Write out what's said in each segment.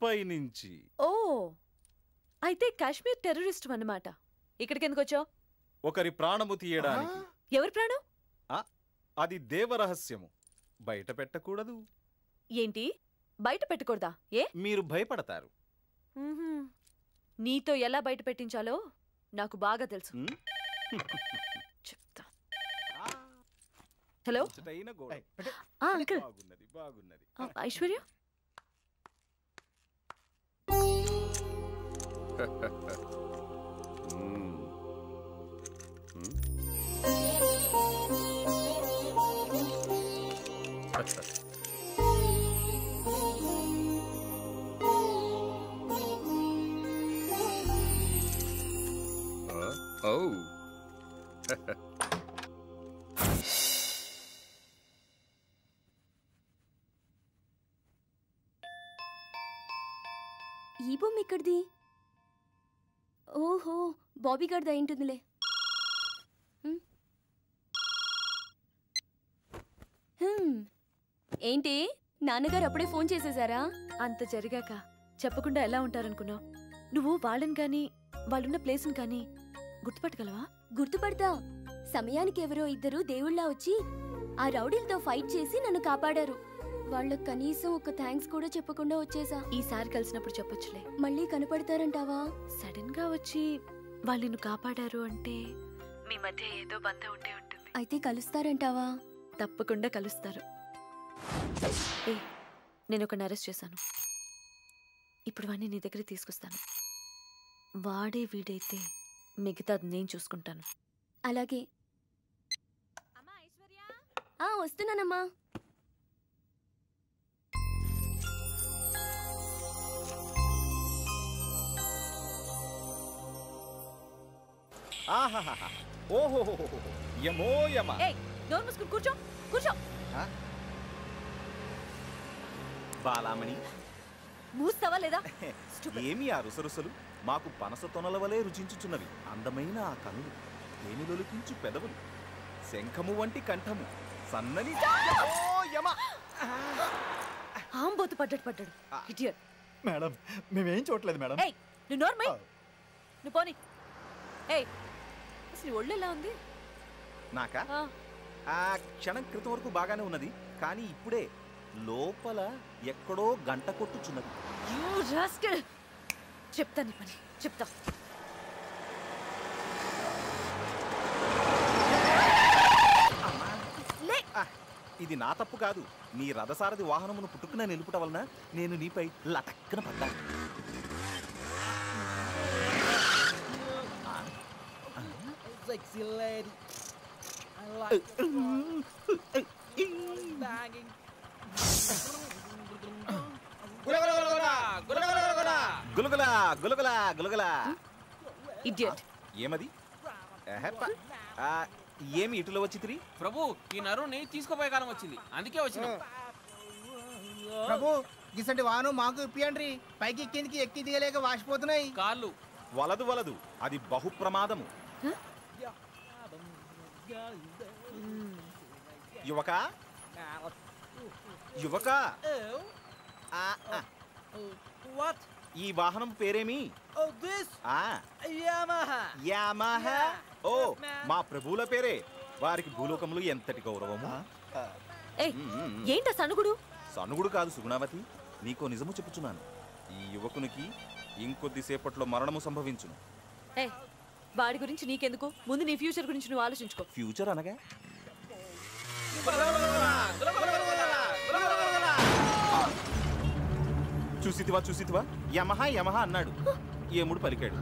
పైనుంచి ఓ అయితే కాశ్మీర్ టెర్రరిస్ట్ అన్నమాట ఇక్కడికి ఎందుకు వచ్చావు ఒకరి ప్రాణము తీయడానికి ఎవరి ప్రాణం అది దేవరహస్యము బయట పెట్టకూడదు ఏంటి బయట పెట్టకూడదా ఏ మీరు భయపడతారు మ్మ్హ్మ్. నీతో ఎలా బయట పెట్టించాలో నాకు బాగా తెలుసు ఉమ్? చెప్తా హలో ముచ్చటైన గోడ. ఆ, అంకుల్ బాగున్నది బాగున్నది ఆ, ఐశ్వర్య ఓ ఈ బొమ్మ ఎక్కడిది ఓహో బాబీ గారిది అయి ఉంటుందిలే హ్మ్. హ్మ్. ఏంటి నాన్నగారు అప్పుడే ఫోన్ చేసేసారా అంత జరిగాక చెప్పకుండా ఎలా ఉంటారనుకున్నావు నువ్వు వాళ్ళని కానీ వాళ్ళున్న ప్లేస్ని కానీ గుర్తుపట్టగలవా గుర్తుపడతా సమయానికి ఎవరో ఇద్దరు దేవుళ్ళ వచ్చి ఆ రౌడీలతో ఫైట్ చేసి నన్ను కాపాడారు వాళ్ళకు కనీసం ఒక థ్యాంక్స్ కూడా చెప్పకుండా వచ్చేసా ఈసారి కలిసినప్పుడు చెప్పొచ్చులే మళ్ళీ కనపడతారంటావా సడన్ గా వచ్చి వాళ్ళు నిన్ను కాపాడారు అంటే మీ మధ్య ఏదో బంధం ఉంటే ఉంటుంది అయితే కలుస్తారంటావా తప్పకుండా కలుస్తారు ఏ నేను ఒక అరెస్ట్ చేశాను ఇప్పుడు వాడిని నీ దగ్గర తీసుకొస్తాను వాడే వీడైతే మిగతాది నేను చూసుకుంటాను అలాగే ఆ వస్తున్నానమ్మా ఆహాహాహా. ఓహోహోహోహో. యమో యమ ఏయ్ నోరు మూసుకుని కూర్చో కూర్చో బాలామణి మూస్తావా లేదా ఏమి ఆ రుసరుసలు మాకు పనస తొనల వలె రుచించుచున్నవి అందమైన ఆ కనులు తేనెలొలికించు పెదవులు శంఖము వంటి కంఠము సన్నని ఓ యమ ఆంబోతు పడ్డాడు పడ్డాడు ఇడియట్ మేడం మేమేం చూడలేదు మేడం ఏయ్ నువ్వు నోర్మై నువ్వు పోని ఏయ్ అసలు నీ ఒళ్ళు ఎలా ఉంది నాకా ఆ, ఆ క్షణం క్రితం వరకు బాగానే ఉన్నది కానీ ఇప్పుడే లోపల ఎక్కడో గంట కొట్టుచున్నది you rascal. చెప్తా నీ పని చెప్తా లే ఆ, ఇది నా తప్పు కాదు నీ రథసారథి వాహనమును పుట్టుకున నిలుపుట వలన నేను నీపై లటక్కన పడ్డాను Sexy lady. I like banging. గులగులా గులగులా గులగులా ఇడియట్ ఏమది ఎహెప్ప. ఆ, ఏమి ఇటులో వచ్చి తిరి ప్రభు ఈ నరుని తీసుకుపోయే కాలం వచ్చింది అందుకే వచ్చిన ప్రభు గిసంటి వాను మాకు ఇప్పియండ్రి పైకి కిందికి ఎక్కి దిగలేక వాసిపోతున్నాయి కాళ్ళు వలదు వలదు అది బహు ప్రమాదము యువక యువక ఆ, ఆ, వాట్ ఈ వాహనం పేరేమి ఓ దిస్ ఆ యామహా యామహా ఓ మా ప్రభువుల పేరే వారికి భూలోకములు ఎంతటి గౌరవము ఏయ్ మ్మ్, మ్మ్. ఏంట సనుగుడు సనుగుడు కాదు సుగుణావతి నీకో నిజము చెప్పుచున్నాను ఈ యువకునికి ఇంకొద్దిసేపట్లో మరణము సంభవించును ఏ వాడి గురించి నీకెందుకు ముందు నీ ఫ్యూచర్ గురించి నువ్వు ఆలోచించుకో ఫ్యూచర్ అనగా చూసితివా చూసితివా యమహా యమహా అన్నాడు ఏముడు పలికాడు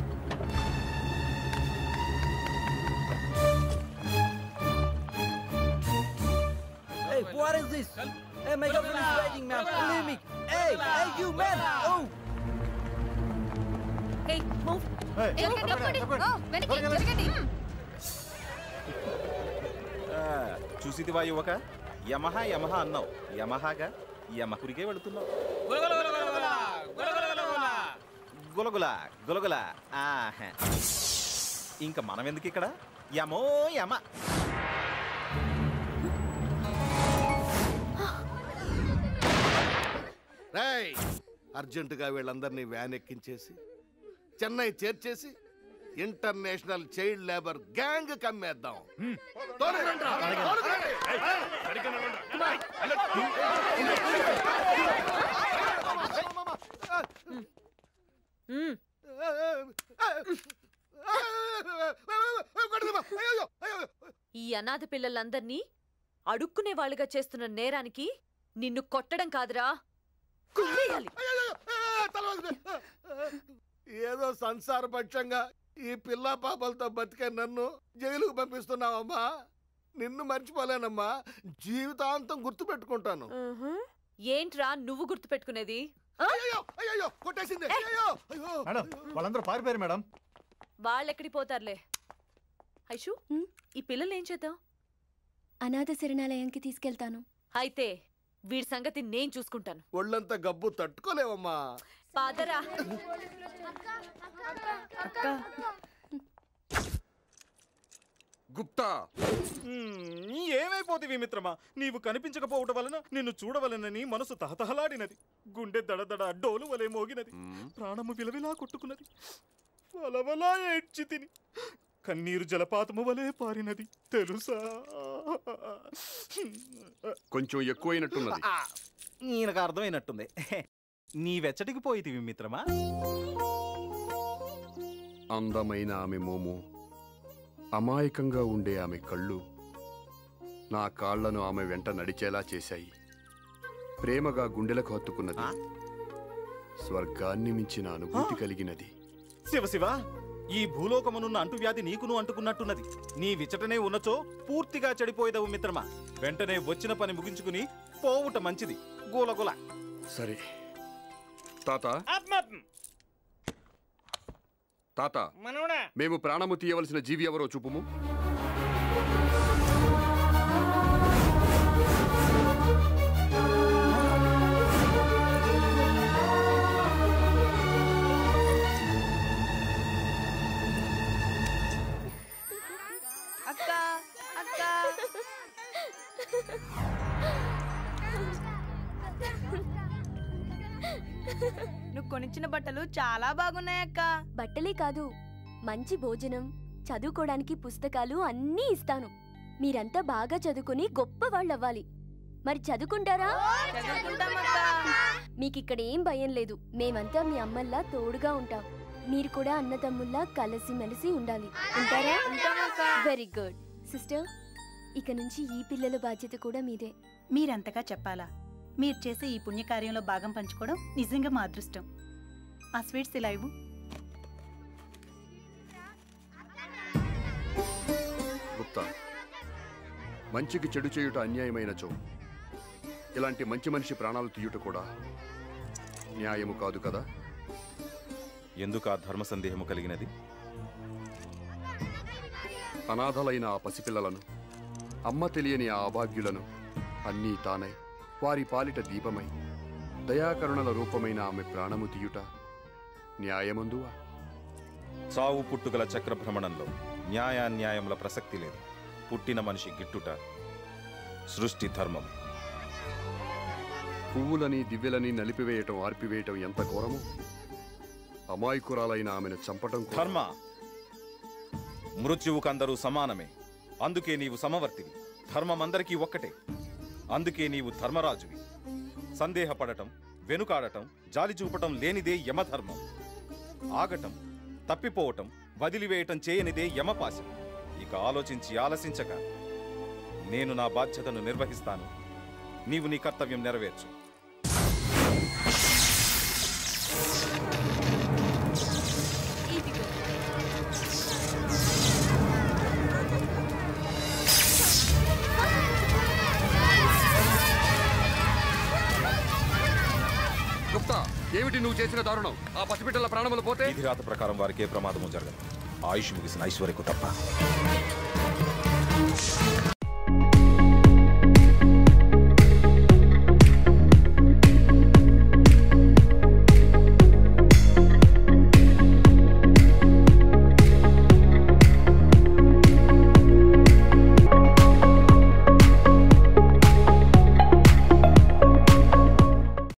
Hey, what is this? Hey, my girlfriend is waiting, man. Believe me. Hey, hey, you man. Oh. ఏయ్ మూవ్ ఆ, చూసితివా యువక యమహా యమహా అన్నావు యమహాగా యమకురికే వెళుతున్నావు గులగుల గులగుల ఆహా. ఇంక మనం ఎందుకు ఇక్కడ యమో యమ రేయ్ అర్జెంటుగా వీళ్ళందరినీ వ్యాన్ ఎక్కించేసి చెన్నై చేర్చేసి ఇంటర్నేషనల్ చైల్డ్ లేబర్ గ్యాంగ్ కమ్మేద్దాం తోలుకురండ్రా, తోలుకురండి. మ్మ్. అయ్యో, అయ్యో. ఈ అనాథ పిల్లలందర్నీ అడుక్కునే వాళ్ళుగా చేస్తున్న నేరానికి నిన్ను కొట్టడం కాదురా కుమ్మేయాలి అయ్యయ్యో, ఆ, తల వంగు. ఏదో సంసారపక్షంగా ఈ పిల్ల పాపలతో బతికే నన్ను జైలుకు పంపిస్తున్నావమ్మా నిన్ను మర్చిపోలేనమ్మా జీవితాంతం గుర్తుపెట్టుకుంటాను ఉహు. ఏంట్రా నువ్వు గుర్తుపెట్టుకునేది అయ్యో అయ్యో కొట్టేసింది అయ్యో అయ్యో మేడం వాళ్ళందరూ పారిపోయారు మేడం వాళ్ళెక్కడి పోతారులే ఐషు మ్? ఈ పిల్లలు ఏం చేద్దాం అనాథ శరణాలయంకి తీసుకెళ్తాను అయితే వీడి సంగతి నేను చూసుకుంటాను ఒళ్ళంతా గబ్బు తట్టుకోలేవమ్మా పాదరా గుప్తా మ్మ్, ఏమైపోతివి మిత్రమా నీవు కనిపించకపోవటం వలన నిన్ను చూడవలనని మనసు తహతహలాడినది గుండె దడదడ డోలు వలె మోగినది ప్రాణము విలవిలా కొట్టుకున్నది వలవలా ఏడ్చి తిని కన్నీరు జలపాతము వలె పారినది తెలుసా కొంచెం ఎక్కువైనట్టున్నది ఆ, ఈయనకు అర్థమైనట్టుంది నీ వెచ్చటికి పోయితివి మిత్రమా అందమైన ఆమె మోము అమాయకంగా ఉండే ఆమె కళ్ళు నా కాళ్లను ఆమె వెంట నడిచేలా చేశాయి ప్రేమగా గుండెలకు హత్తుకున్నది స్వర్గాన్ని మించిన అనుభూతి కలిగినది శివ శివ ఈ భూలోకమునున్న అంటువ్యాధి నీకును అంటుకున్నట్టున్నది నీ విచటనే ఉన్నచో పూర్తిగా చెడిపోయేదవు మిత్రమా వెంటనే వచ్చిన పని ముగించుకుని పోవుట మంచిది గూలగుల సరే తాత తాత మేము ప్రాణము తీయవలసిన జీవి ఎవరో చూపుము అక్క అక్క నువ్వు కొనిచ్చిన బట్టలు చాలా బాగున్నాయి అక్క బట్టలే కాదు మంచి భోజనం చదువుకోవడానికి పుస్తకాలు అన్నీ ఇస్తాను మీరంతా బాగా చదువుకుని గొప్ప వాళ్ళవ్వాలి మరి చదువుకుంటారా చదువుకుంటామక్క మీకిక్కడ ఏం భయం లేదు మేమంతా మీ అమ్మల్లా తోడుగా ఉంటాం మీరు కూడా అన్నదమ్ముల్లా కలిసిమెలిసి ఉండాలి ఉంటారా ఉంటామక్క వెరీ గుడ్ సిస్టర్ ఇక నుంచి ఈ పిల్లల బాధ్యత కూడా మీదే మీరంతగా చెప్పాలా మీరు చేసే ఈ పుణ్యకార్యంలో భాగం పంచుకోవడం నిజంగా మా అదృష్టం ఆ స్వీట్స్ ఇలా ఇవ్వు గుప్తా మంచికి చెడు చేయుట అన్యాయమైనచో ఇలాంటి మంచి మనిషి ప్రాణాలు తీయుట కూడా న్యాయము కాదు కదా ఎందుకు ఆ ధర్మ సందేహము కలిగినది అనాథలైన ఆ పసిపిల్లలను అమ్మ తెలియని ఆ అభాగ్యులను అన్నీ తానై వారి పాలిట దీపమై దయాకరుణల రూపమైన ఆమె ప్రాణము తీయుట న్యాయమందువా చావు పుట్టుగల చక్రభ్రమణంలో న్యాయాన్యాయముల ప్రసక్తి లేదు పుట్టిన మనిషి గిట్టుట సృష్టి ధర్మం పువ్వులని దివ్యలని నలిపివేయటం ఆర్పివేయటం ఎంత ఘోరమో అమాయకురాలైన ఆమెను చంపటం కూడా- ధర్మ మృత్యువుకందరూ సమానమే అందుకే నీవు సమవర్తివి ధర్మమందరికీ ఒక్కటే అందుకే నీవు ధర్మరాజువి సందేహపడటం వెనుకాడటం జాలి చూపటం లేనిదే యమధర్మం ఆగటం తప్పిపోవటం వదిలివేయటం చేయనిదే యమపాశం ఇక ఆలోచించి ఆలసించక నేను నా బాధ్యతను నిర్వహిస్తాను నీవు నీ కర్తవ్యం నెరవేర్చు ఇదిగో గుప్తా ఏమిటి నువ్వు చేసిన దారుణం ఆ పసిబిడ్డల ప్రాణములు పోతే విధి రాత ప్రకారం వారికి ఏ ప్రమాదము జరగదు ఆయుష్ ముగిసిన ఐశ్వర్యకు తప్ప